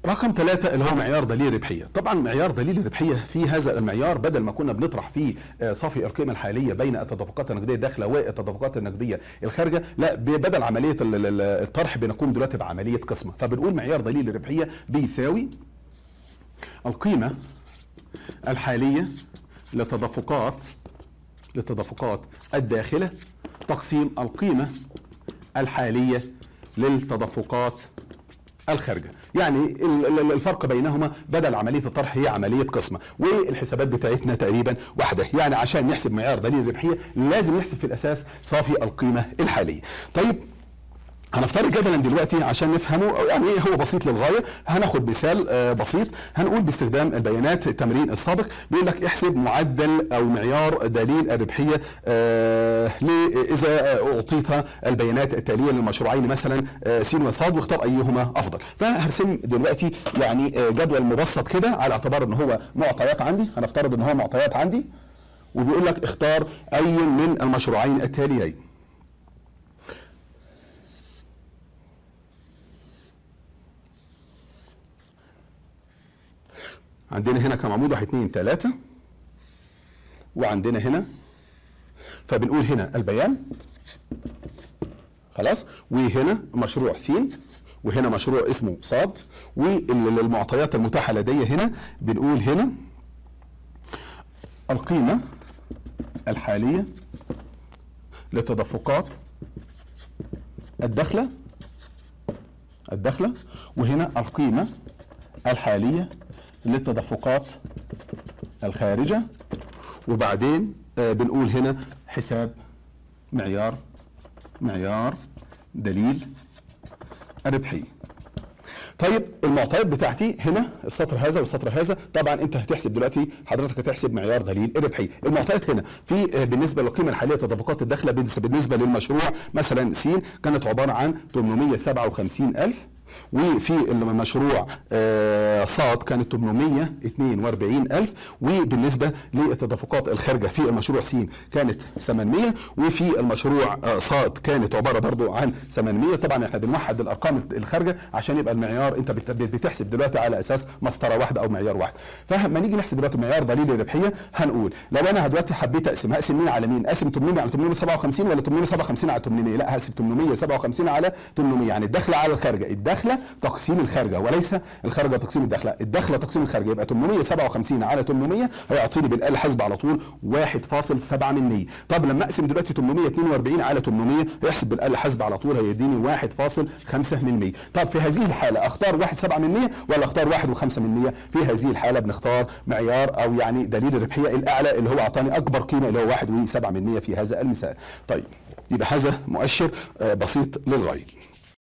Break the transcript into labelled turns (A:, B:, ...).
A: رقم ثلاثة اللي هو معيار دليل الربحية طبعا معيار دليل الربحية في هذا المعيار بدل ما كنا بنطرح فيه آه، صافي القيمة الحالية بين التدفقات النقدية الداخلة والتدفقات النقدية الخارجة لا ب- بدل عملية ال- ال- ال- الطرح بنقوم دلوقتي بعملية قسمة فبنقول معيار دليل الربحية بيساوي القيمة الحالية للتدفقات للتدفقات الداخلة تقسيم القيمة الحالية للتدفقات الخارجه يعني ال- ال- الفرق بينهما بدل عمليه الطرح هي عمليه قسمه والحسابات بتاعتنا تقريبا واحده يعني عشان نحسب معيار دليل الربحيه لازم نحسب في الاساس صافي القيمه الحاليه طيب هنفترض جدلا دلوقتي عشان نفهمه يعني ايه هو بسيط للغايه هناخد مثال آه، بسيط هنقول باستخدام البيانات التمرين السابق بيقول لك احسب معدل او معيار دليل الربحيه آه، ل- اذا اعطيت البيانات التاليه للمشروعين مثلا آه، س وصاد واختار ايهما افضل فهرسم دلوقتي يعني آه، جدول مبسط كده على اعتبار ان هو معطيات عندي هنفترض ان هو معطيات عندي وبيقول لك اختار اي من المشروعين التاليين عندنا هنا كم عمود واحد اتنين تلاتة وعندنا هنا فبنقول هنا البيان خلاص وهنا مشروع س وهنا مشروع اسمه صاد والمعطيات المتاحة لدي هنا بنقول هنا القيمة الحالية لتدفقات الدخلة الدخلة وهنا القيمة الحالية للتدفقات الخارجة وبعدين آه، بنقول هنا حساب معيار معيار دليل الربحية طيب المعطيات بتاعتي هنا السطر هذا والسطر هذا طبعا انت هتحسب دلوقتي حضرتك هتحسب معيار دليل الربحيه المعطيات هنا في آه، بالنسبه للقيمه الحاليه تدفقات الداخله بالنس- بالنسبه للمشروع مثلا س كانت عباره عن 857000 وفي المشروع آه، صاد كانت 842000 وبالنسبه للتدفقات الخارجه في المشروع س كانت 800 وفي المشروع آه، صاد كانت عباره برضو عن 800 طبعا احنا بنوحد الارقام الخارجه عشان يبقى المعيار انت بت- بتحسب دلوقتي على اساس مسطره واحده او معيار واحد فلما نيجي نحسب دلوقتي معيار دليل الربحيه هنقول لو انا دلوقتي حبيت اقسم هقسم مين على مين اقسم 800 على 857 ولا 857 على 800 لا هقسم 857 على 800 يعني الدخله على الخارجه الدخله تقسيم الخارجه وليس الخارجه تقسيم الدخله الدخله تقسيم الخارجه يبقى 857 على 800 هيعطيني بالاله الحاسبه على طول 1.7 من 100 طب لما اقسم دلوقتي 842 على 800 يحسب بالاله الحاسبه على طول هيديني 1.5 من 100 طب في هذه الحاله اختار 1.7 من 100 ولا اختار 1.5 من 100 في هذه الحاله بنختار معيار او يعني دليل الربحيه الاعلى اللي هو اعطاني اكبر قيمه اللي هو 1.7 من 100 في هذا المثال طيب يبقى هذا مؤشر آه، بسيط للغايه